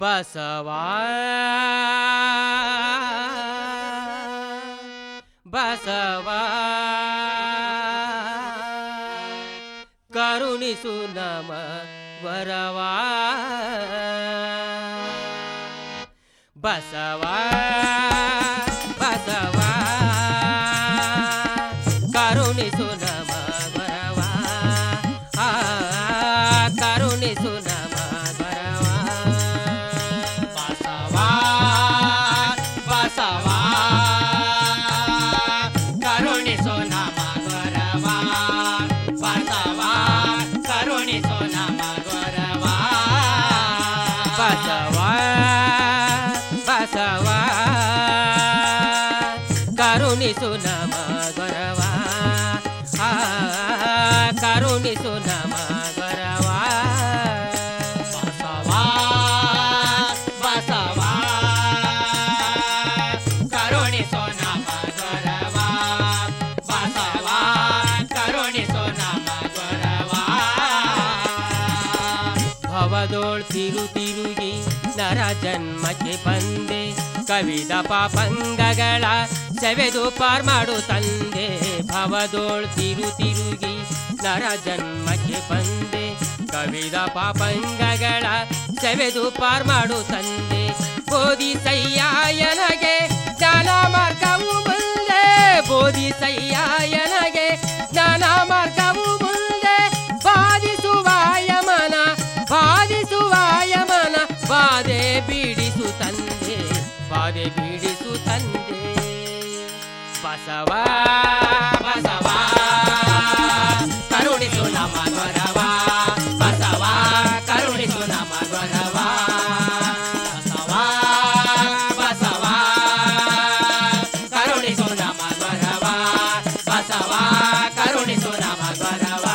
ಬಸವಾ ಬಸವಾ ಕರುಣಿಸು ನಮ ವರವಾ ಬಸವಾ ಬಸವಾ ಕರುಣಿಸು ನಮ ವರವಾ ಆ, ಕರುಣಿಸು ನಮ ವರವಾ ಬಸವಾ ಬಸವಾ ಕರುಣಿಸೋ ನಮ ಗೊರವಾ ಬಸವಾ ಕರುಣಿಸೋ ನಮ ಗೊರವಾ ಬಸವಾ ಬಸವಾ ಕರುಣಿಸು ನಮ ಗೊರವಾ ಆ, ಕರುಣಿಸು ನಮ ಗೊರವಾ ಬಸವಾ ಬಸವಾ ಕರುಣಿಸೋ ನಮ ಗೊರವಾ ಬಸವಾ ಕರುಣಿಸೋ ನಮ ಗೊರವಾ ಭವದೋಳ್ ತಿರು ತಿರುಗಿ ನರ ಜನ್ಮಕ್ಕೆ ಬಂದೆ ಕವಿದ ಪಾಪಂಗಗಳ ಸೆವೆದು ಪಾರ್ ಮಾಡು ತಂದೆ ಭವದೋಳ್ ತಿರು ತಿರುಗಿ ನರ ಜನ್ಮಕ್ಕೆ ಬಂದೆ ಕವಿದ ಪಾಪಂಗಗಳ ಸೆವೆದು ಪಾರ್ ಮಾಡು ತಂದೆ ಬೋಧಿಸಯ್ಯಾಯನಗೆ ಜ್ಞಾನ ಮಾರ್ಗವು ಮುಂದೆ ಬೋಧಿಸಯ್ಯಾಯನಗೆ ಜ್ಞಾನ ಮಾರ್ಗವು ಮುಂದೆ ಬಾಧಿಸುವಾಯಮನ ಬಾಧಿಸುವಾಯಮನ ಬಾಧೆ ಬೀಡಿಸು ತಂದೆ ಬಾಧೆ ಬೀಡಿಸು ತಂದೆ ಬಸವಾ ಬಸವಾ ಕರುಣಿಸು ನಮ್ಮ ಗೊರವಾ ಬಸವಾ ಕರುಣಿಸು ನಮ್ಮ ಗೊರವಾ ಬಸವಾ ಬಸವಾ ಕರುಣಿಸು ನಮ್ಮ ಗೊರವಾ ಬಸವಾ ಕರುಣಿಸು ನಮ್ಮ ಗೊರವಾ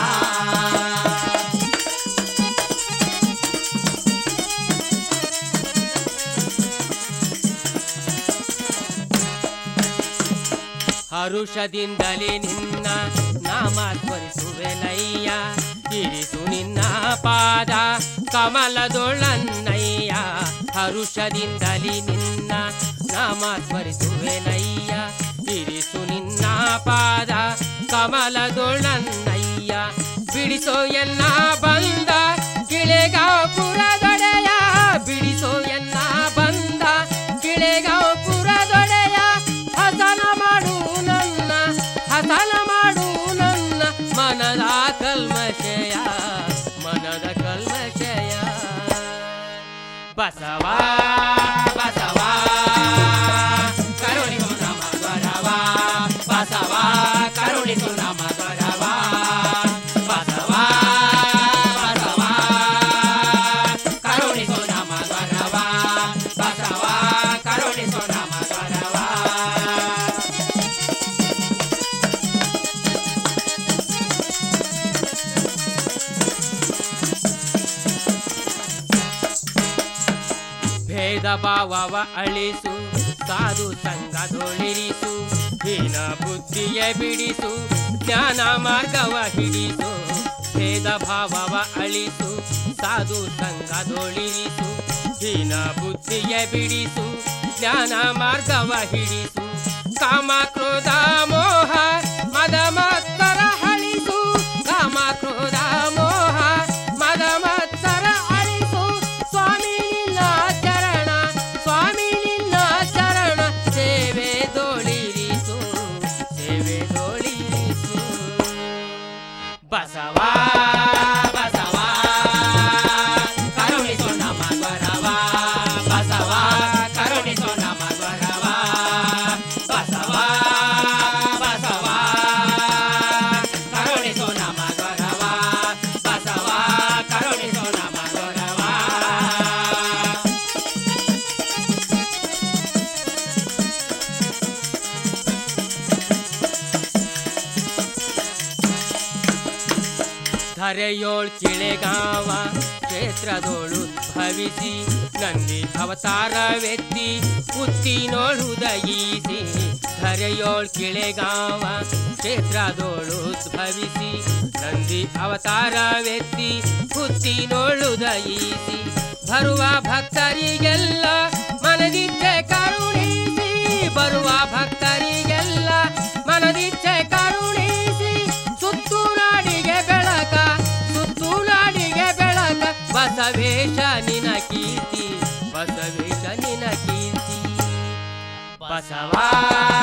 ಹರುಷದಿಂದಲೇ ನಿನ್ನ ನಾಮ ಸ್ಮರಿಸುವೆನಯ್ಯ ಇರಿಸು ನಿನ್ನ ಪಾದ ಕಮಲದೊಳನ್ನಯ್ಯ ಹರುಷದಿಂದಲೇ ನಿನ್ನ ನಾಮ ಸ್ಮರಿಸುವೆನಯ್ಯ ಇರಿಸು ನಿನ್ನ ಪಾದ ಕಮಲದೊಳನ್ನಯ್ಯ ಬಿಡಿಸೋ ಎನ್ನ ಬಂದ ಗಿಳೆಗಾಪುರದೊಡೆಯ ಬಿಡಿಸೋ ಎನ್ನ ಬಂದ ಗಿಳೆಗಾಪುರದೊಡೆಯ ಹಸನ ಮಾಡು ನನ್ನ ಹಸನ ಮಾಡು ನನ್ನ ಮನದ ಕಲ್ಮಶಯ ಮನದ ಕಲ್ಮಶಯ ಬಸವಾ ಬಸವಾ ಕರುಣಿಸು ನಮ್ಮ ಗೊರವಾ ಬಸವಾ ಕರುಣಿಸು ನಮ್ಮ ಗೊರವಾ ಬಸವಾ ಬಸವಾ ಕರುಣಿಸು ನಮ್ಮ ಗೊರವಾ ಬಸವಾ ಕರುಣಿಸು ನಮ್ಮ ಗೊರವಾ ಭೇದ ಭಾವವ ಅಳಿಸು ಸಾಧು ಸಂಘದೊಳಿರಿಸು ಹೀನ ಬುದ್ಧಿಯ ಬಿಡಿಸು ಜ್ಞಾನ ಮಾರ್ಗವ ಹಿಡಿಸು ಭೇದ ಭಾವವ ಅಳಿಸು ಸಾಧು ಸಂಘದೊಳಿರಿಸು ಹೀನ ಬುದ್ಧಿಯ ಬಿಡಿಸು ಜ್ಞಾನ ಮಾರ್ಗವ ಹಿಡಿಸು ಕಾಮ ಕ್ರೋಧ ಮೋಹ ಮದ ಮತ್ತರ ಹಳಿಸು ಕಾಮ ಕ್ರೋಧ ಮೋಹ ಮದ ಮತ್ತರ ಅಳಿಸು ಸ್ವಾಮಿ ನಿನ್ನ ಚರಣ ಸ್ವಾಮಿ ನಿನ್ನ ಚರಣ ಸೇವೆ ದೋಳಿರಿಸು ಸೇವೆ ದೋಳಿರಿಸು ಬಸವಾ ಬಸವಾ ಕರುಣಿಸು ನಮ್ಮ ಗೊರವಾ ಬಸವಾ ಕರುಣಿಸು ನಮ್ಮ ಗೊರವಾ ಬಸವಾ ಬಸವಾ ಕರುಣಿಸು ನಮ್ಮ ಗೊರವಾ ಬಸವಾ ಕರುಣಿಸು ನಮ್ಮ ಗೊರವಾ ಧರೆಯೋಳ್ ಕಿಳೆಗಾವ ಕ್ಷೇತ್ರದೋಳು ಭವಿಸಿ ನಂದಿ ಅವತಾರವೆತ್ತಿ ಉತ್ತಿನೋಳ್ ಉದಯಿಸಿ ಧರೆಯೋಳ್ ಕಿಳೆಗಾವ ಕ್ಷೇತ್ರದೋಳು ಭವಿಸಿ ನಂದಿ ಅವತಾರವೆತ್ತಿ ಹುತ್ತಿನೋಳು ದಯಿಸಿ ಬರುವ ಭಕ್ತರಿಗೆಲ್ಲ ಮನದಿಚ್ಛೆ ಕರುಣಿಸಿ ಬರುವ ಭಕ್ತರಿಗೆಲ್ಲ ಮನದಿಚ್ಛೆ ಕರುಣಿಸಿ ಸುತ್ತು ನಾಡಿಗೆ ಬೆಳಕ ಸುತ್ತು ನಾಡಿಗೆ ಬೆಳಕ ಬಸವೇಶ ನಿನ ಕೀರ್ತಿ ಬಸವೇಶ ನಿನ ಕೀರ್ತಿ ಬಸವ